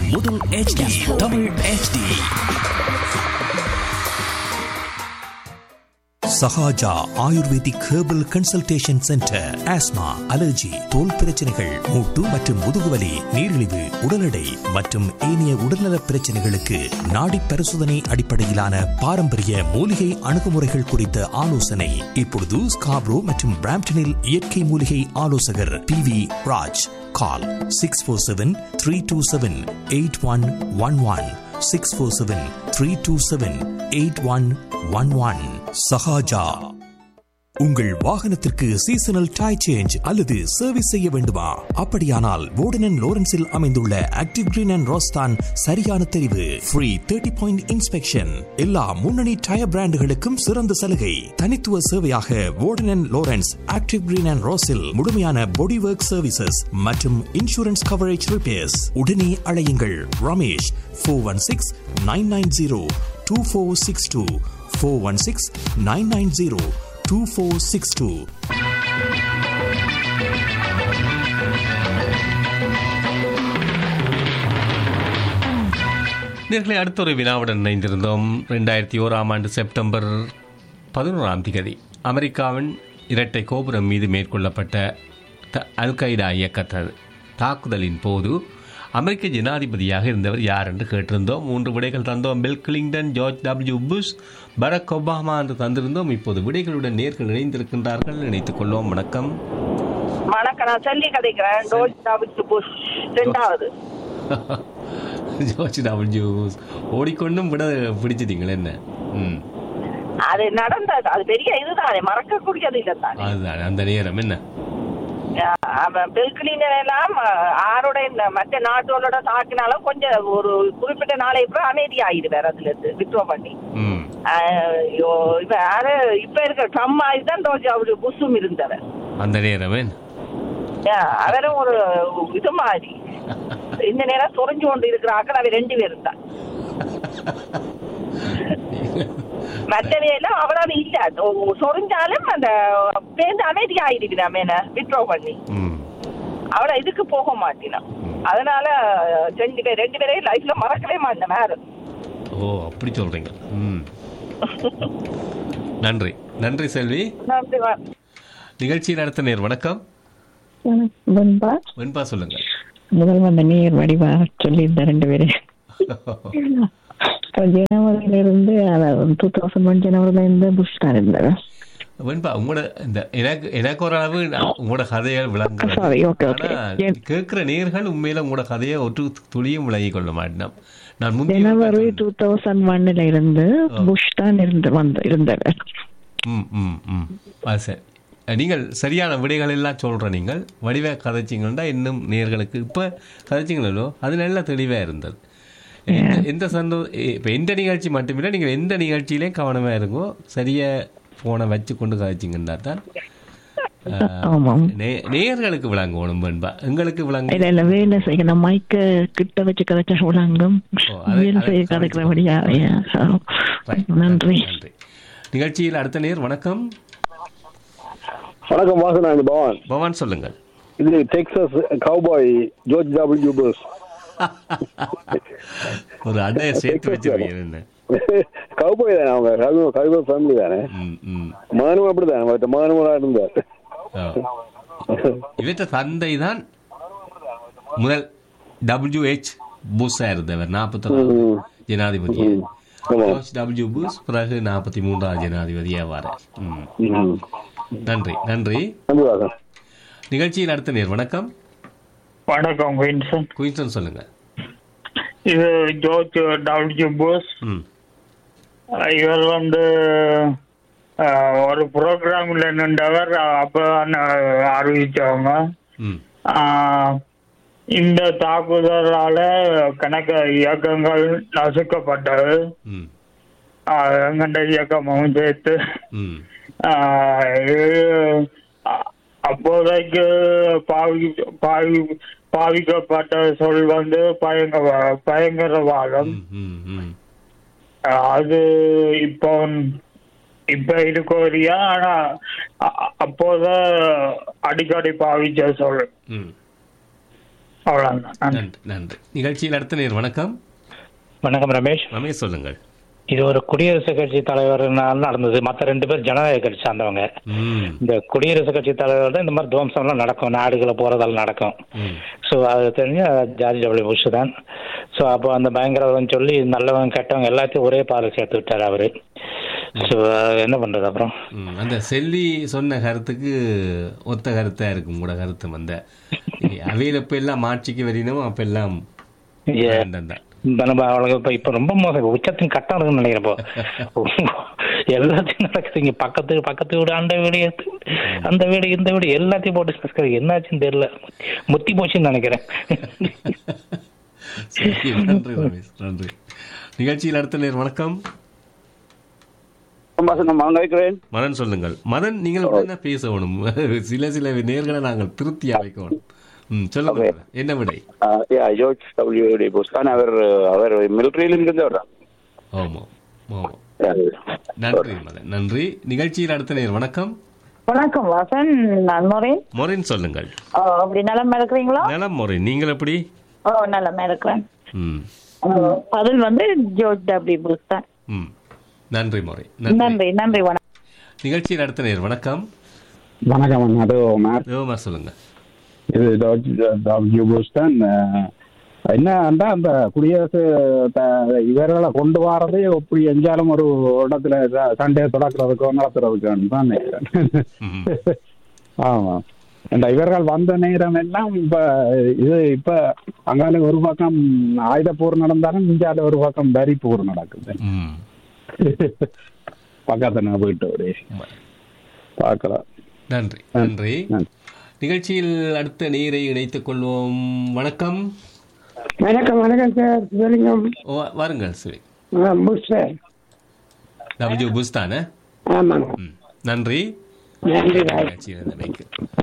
முதல் HD தமிழ் HD Sahaja Ayurvedic herbal consultation centre asthma allergy தோல் பிரச்சனைகள் மூட்டு மற்றும் முதுகுவலி நீரிழிவு உடல் எடை மற்றும் ஏனைய உடல்நலப் பிரச்சனைகளுக்கு நாடி பரிசோதனை அடிப்படையிலான பாரம்பரிய மூலிகை அணுகுமுறைகள் குறித்த ஆலோசனை இப்பொழுது ஸ்காப்ரோ மற்றும் பிராம்டனில் இயற்கை மூலிகை ஆலோசகர் P V Raj call six four seven three two seven eight one one one six four seven three two seven eight one one one Sahaja உங்கள் வாகனத்திற்கு சீசனல் டை சேஞ்ச் அல்லது சர்வீஸ் செய்ய வேண்டுமா அப்படியானால் வோர்டன் லோரன்ஸில் அமைந்துள்ள ஆக்டிவ் கிரீன் அண்ட் ரோஸ்தான் சரியான தெரிவு ஃப்ரீ தேர்ட்டி பாயிண்ட் இன்ஸ்பெக்ஷன் எல்லா முன்னணி டயர் பிராண்டுகளுக்கும் சிறந்த சலுகை தனித்துவ சேவையாக Wharton Lawrence active green and ரோஸில் முழுமையான பாடி ஒர்க் சர்வீசஸ் மற்றும் இன்சூரன்ஸ் கவரேஜ் ரிப்பேர்ஸ் உடனே அழையுங்கள் Ramesh four one six nine nine zero two four six two four one six nine nine zero 2462. நேர்களை அடுத்த ஒரு வினாவுடன் இணைந்திருந்தோம் ரெண்டாயிரத்தி ஓராம் ஆண்டு செப்டம்பர் பதினோராம் திகதி அமெரிக்காவின் இரட்டை கோபுரம் மீது மேற்கொள்ளப்பட்ட த அல் கைடா இயக்கத்தது தாக்குதலின் போது அமெரிக்க ஜனாதிபதியாக இருந்தவர் யார் என்று கேட்டிருந்தோம் மூன்று விடைகள் தந்தோம் Bill Clinton George W Bush Barack Obama என்று தந்திருந்தோம் இப்போது விடைகளுடன் நேர்கள் இணைந்திருக்கின்றார்கள் நினைத்துக் கொள்வோம் வணக்கம் வணக்கம் நான் சொல்லி கதைக்கிறேன் டோஜ் டபிள்யூ புஷ் ரெண்டாவது ஜார்ஜ் டபிள்யூ புஷ் ஓடிக்கொண்டும் விட பிடிச்சிட்டீங்களே என்ன ம் அது நடந்தது அது பெரிய இதுதானே மறக்கக்கூடியது இல்லைத்தானே அதுதான் அந்த நேரம் என்ன அவன் பில்கிளினர் எல்லாம் ஆரோட இந்த மற்ற நாட்டோட தாக்கினாலும் கொஞ்சம் ஒரு குறிப்பிட்ட நாளை அப்புறம் அமைதி ஆயிடுவார் அதுல இருந்து வித்ரோ பண்ணி ம் ஆஹ் ஐயோ, இவ யாரு இப்ப இருக்க ட்ரம் மாதிரி தான் டோஜ் அவரு புஷும் இருந்தவர் அந்த நேரமே ஆஹ் அவரும் ஒரு இது மாதிரி இந்த நேரம் சொரிஞ்சு கொண்டு இருக்கிறாக்கள் அவ ரெண்டு பேரும் தான் மற்றவையெல்லாம் அவ்வளவு இல்ல ஒ- சொரிஞ்சாலும் அந்த பேருந்து அமைதி ஆயிடுவினா மேல வித்ரோ பண்ணி ம் அவள இதுக்கு போக மாட்டினா அதனால ரெண்டு பேர் ரெண்டு பேரையும் லைஃப்ல மறக்கவே மாட்டேன் வேற ஓ அப்படி சொல்றீங்க ம் நன்றி நன்றி செல்வி நன்றி வா- நிகழ்ச்சியில் அடுத்த நேர் வணக்கம் வெண்பா வெண்பா சொல்லுங்க முதல் வந்த நீர் வடிவா சொல்லியிருந்த ரெண்டு பேரும் ஜனவரியில இருந்து டூ தௌசண்ட் ஒன் ஜனவரில இருந்து புஷ் தான் இருந்தாரு வெண்பா உங்களோட இந்த எனக்கு எனக்கு ஒரு அளவு நான் உங்களோட கதையை விளங்க Sorry, okay, okay. கேட்கிற நேர்கள் உண்மையில உங்களோட கதையை ஒரு துளியும் விளங்கிக் கொள்ள மாட்டேன் நான் முந்தைய ஜனவரி டூ தௌசண்ட் ஒன்னுல இருந்து புஷ் தான் இருந்து வந்து இருந்தவர் ம் ம் ம் அது சரி நீங்கள் சரியான விடைகள் எல்லாம் சொல்கிற நீங்கள் வடிவ கதைச்சிங்கன்னா இன்னும் நேர்களுக்கு இப்போ கதைச்சிங்களோ அது நல்ல தெளிவாக இருந்தது எந்த- எந்த சந்தோ இப்போ எந்த நிகழ்ச்சி மட்டுமில்லை நீங்கள் எந்த நிகழ்ச்சியிலையும் கவனமாக இருங்கோ சரியாக ஃபோனை வச்சு கொண்டு கதைச்சிங்கன்னா தான் ஆமாம் நே- நேயர்களுக்கு விளங்கணும் வேண்பா எங்களுக்கு விளங்க இல்ல இல்ல வேலை செய்யணும் மைக்க கிட்ட வச்சு கதைச்சா விளங்கும் ஓ, அதை- வேலை அதை செய்ய கதைக்கிறபடியா Right. நன்றி நன்றி நிகழ்ச்சியில் அடுத்த நேர் வணக்கம் வணக்கம் வாசனாங்க பவான் பவான் சொல்லுங்கள் இது Texas cowboy George W Bush ஒரு அண்டைய சேர்த்து வச்சிருக்கீங்க என்ன கவுபாய் தானே அவங்க கவு கவுபாய் ஃபேமிலி தானே ம் ம் மானுவல் அப்படிதானே மற்ற மானுவலா இருந்தார் இவற்ற தந்தை தான் முதல் டபிள்யூ ஹெச் புஷா இருந்தவர் நாற்பத்தி ஜனாதிபதி ஜார்ஜ் டபிள்யூ புஷ் பிறகு நாற்பத்தி மூன்றாவது ஜனாதிபதியா வர நன்றி நன்றி நன்றி வாசன் நிகழ்ச்சியில் அடுத்த நேர் வணக்கம் வணக்கம் குயின்சன் குயின்சன் சொல்லுங்க இது ஜோர்ஜ் டபிள்யூ போஸ் ம் இவர் வந்து அஹ், ஒரு ப்ரோக்ராம்ல நின்றவர் அப்ப அறிவிச்சவங்க ம் அஹ், இந்த தாக்குதலால கணக்க இயக்கங்கள் நசுக்கப்பட்டது ம் அஹ், எங்கண்ட இயக்கமும் சேர்த்து ம் ஆஹ் இது அ- அப்போதைக்கு பாவி பாவி பாவிக்கப்பட்ட சொல் வந்து பயங்கர பயங்கரவாதம் ம் ம் ம் ஆஹ் அது இப்போ இப்ப இருக்கோரியா ஆனா அ- அப்போத அடிக்கடி பாவிச்ச சொல் ம் அவ்வளவுதான் நன்றி நன்றி நிகழ்ச்சியில் அடுத்த நேர் வணக்கம் வணக்கம் ரமேஷ் ரமேஷ் சொல்லுங்கள் இது ஒரு குடியரசுக் கட்சி தலைவர்னால நடந்தது மற்ற ரெண்டு பேர் ஜனநாயக கட்சி சார்ந்தவங்க ம் இந்த குடியரசுக் கட்சி தலைவர் தான் இந்த மாதிரி துவம்சம்லாம் நடக்கும் நாடுகளை போறதால நடக்கும் ம் ஸோ அது தெரிஞ்சு ஜார்ஜ் டபிள்யூ புஷ் தான் ஸோ அப்போ அந்த பயங்கரவாதம் சொல்லி நல்லவங்க கெட்டவங்க எல்லாத்தையும் ஒரே பாலை சேர்த்து விட்டார் அவரு ஸோ என்ன பண்றது அப்புறம் ம், அந்த செல்வி சொன்ன கருத்துக்கு ஒத்த கருத்தா இருக்கும் கூட கருத்து வந்த அவையில் எப்ப எல்லாம் ஆட்சிக்கு வரினமோ அப்ப எல்லாம் Yeah. வேண்டாம் தான். இப்ப நம்ம அவளுக்கு இப்ப இப்ப ரொம்ப மோசம் உச்சத்தின் கட்டம் இருக்குன்னு நினைக்கிறேன் இப்போ எல்லாத்தையும் நடக்குது இங்க பக்கத்து பக்கத்து வீடு அந்த வீடு எது- அந்த வீடு இந்த வீடு எல்லாத்தையும் போட்டு சஸ்கரி என்னாச்சுன்னு தெரியல முத்தி போச்சுன்னு நினைக்கிறேன் சரி, நன்றி ரமேஷ் நன்றி நிகழ்ச்சியில் அடுத்த நேர் வணக்கம் நான் கேட்கிறேன் மதன் சொல்லுங்கள் மதன் நீங்கள் உடனே பேசணும் சில சில நேர்களை நாங்கள் திருப்தியா வைக்கணும் ம் சொல்லுங்க மதன். என்ன விடை ஜோர்ஜ் டபிள்யூ டி புஷ் தான் அவர் அவர் மிலிட்ரியிலும் இருந்தவர் தான் ஆமாம் ஆமாம் நன்றி மதன் நன்றி நிகழ்ச்சியில் அடுத்த நேர் வணக்கம் வணக்கம் வாசன் நான் முறைன் மொரின் சொல்லுங்கள் ஓ அப்படி நலமா இருக்கிறீங்களா நலம் மொரின் நீங்கள் எப்படி ஓ நலமா இருக்கிறேன் ம் ஓ, பதில் வந்து ஜோர்ஜ் டபிள்யூ புஷ் தான் ம் நன்றி மொரி நன்றி நன்றி நன்றி வணக்கம் நிகழ்ச்சியில் அடுத்த நேர் வணக்கம் வணக்கம் அது மேம் தேவமா சொல்லுங்க இது டபிள்யூ புஷ் தான் என்னன்னா அந்த குடியரசு த- இவர்களை கொண்டு வரதே எப்படி எஞ்சாலும் ஒரு இடத்துல ச- சண்டையை தொடக்கிறதுக்கோ நடத்துறதுக்கோ தான் நினைக்கிறேன் ம். ஆமா இந்த இவர்கள் வந்த நேரம் எல்லாம் இப்ப இது இப்ப அங்கால ஒரு பக்கம் ஆயுத போர் நடந்தாலும் இந்தியால ஒரு பக்கம் வரி போர் நடக்குது ம் பக்கத்துல நான் போயிட்டு ஒரு பார்க்கலாம் நன்றி நன்றி நன்றி. நிகழ்ச்சியில் அடுத்த நீரை இணைத்துக் கொள்வோம் வணக்கம் வணக்கம் வணக்கம் சார் சிவலிங்கம் ஓ, வாருங்கள் சரி ஆ, புஷ் சார் டபிள்யூ புஷ் தானே ஆமாங்க ம் நன்றி நன்றி பாய் நிகழ்ச்சியில் இருந்தமைக்கு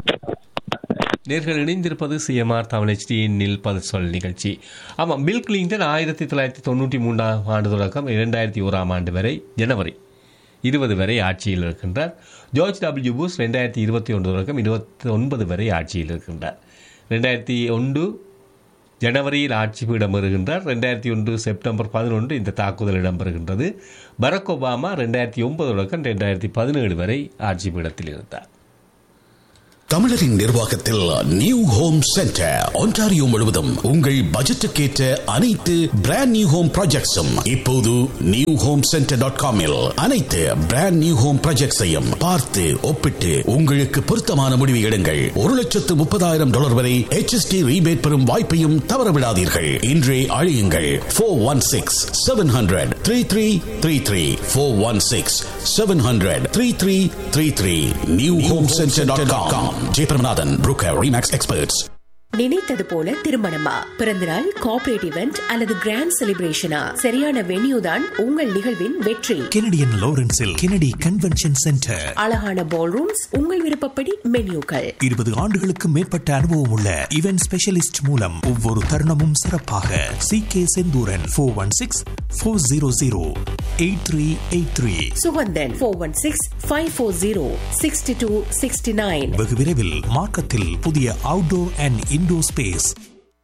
நேர்கள் இணைந்திருப்பது சிஎம்ஆர் தமிழ் HDயின் பதில் சொல் நிகழ்ச்சி ஆமாம் பில் கிளிங்டன் ஆயிரத்தி தொள்ளாயிரத்தி தொண்ணூற்றி மூன்றாம் ஆண்டு தொடக்கம் இரண்டாயிரத்தி ஓராம் ஆண்டு வரை ஜனவரி இருபது வரை ஆட்சியில் இருக்கின்றார் ஜார்ஜ் டபிள்யூ புஷ் ரெண்டாயிரத்தி இருபத்தி ஒன்று தொடக்கம் இருபத்தி ஒன்பது வரை ஆட்சியில் இருக்கின்றார் ரெண்டாயிரத்தி ஒன்று ஜனவரியில் ஆட்சி பீடம் வருகின்றார் ரெண்டாயிரத்தி ஒன்று செப்டம்பர் பதினொன்று இந்த தாக்குதல் இடம்பெறுகின்றது பராக் ஒபாமா ரெண்டாயிரத்தி ஒன்பது தொடக்கம் ரெண்டாயிரத்தி பதினேழு வரை ஆட்சி பீடத்தில் இருந்தார் தமிழரின் நிர்வாகத்தில் நியூ ஹோம் சென்டர் ஒன்டாரியோ முழுவதும் உங்கள் பட்ஜெட்டுக்கேற்ற அனைத்து பிராண்ட் நியூ ஹோம் ப்ராஜெக்ட்ஸும் இப்போது நியூ ஹோம் சென்டர் டாட் காமில் அனைத்து பிராண்ட் நியூ ஹோம் ப்ராஜெக்ட்ஸையும் பார்த்து ஒப்பிட்டு உங்களுக்கு பொருத்தமான முடிவு எடுங்கள் ஒரு லட்சத்து முப்பதாயிரம் டாலர் வரை HST ரீபேட் பெறும் வாய்ப்பையும் தவறவிடாதீர்கள் இன்றே அழையுங்கள் four one six seven hundred three three three three four one six seven hundred three three three three new home centre dot com Jayapiramanathan broker remax experts நினைத்தது போல திருமணமா பிறந்தநாள் கார்ப்பரேட் இவெண்ட் அல்லது கிராண்ட் செலிப்ரேஷனா சரியான வென்யூ தான் உங்கள் நிகழ்வின் வெற்றி கெனடியன் லாரன்ஸில் கெனடி கன்வென்ஷன் சென்டர் அழகான பால் ரூம்ஸ் உங்கள் விருப்பப்படி மென்யூக்கள் இருபது ஆண்டுகளுக்கு மேற்பட்ட அனுபவம் உள்ள இவென்ட் ஸ்பெஷலிஸ்ட் மூலம் ஒவ்வொரு தருணமும் சிறப்பாக C K Senthooran four one six four zero zero eight three eight three Suganthan four one six five four zero sixty two sixty nine வெகு விரைவில் மார்க்கத்தில் புதிய அவுட்டோர் அண்ட் இன்டோர் ஸ்பேஸ்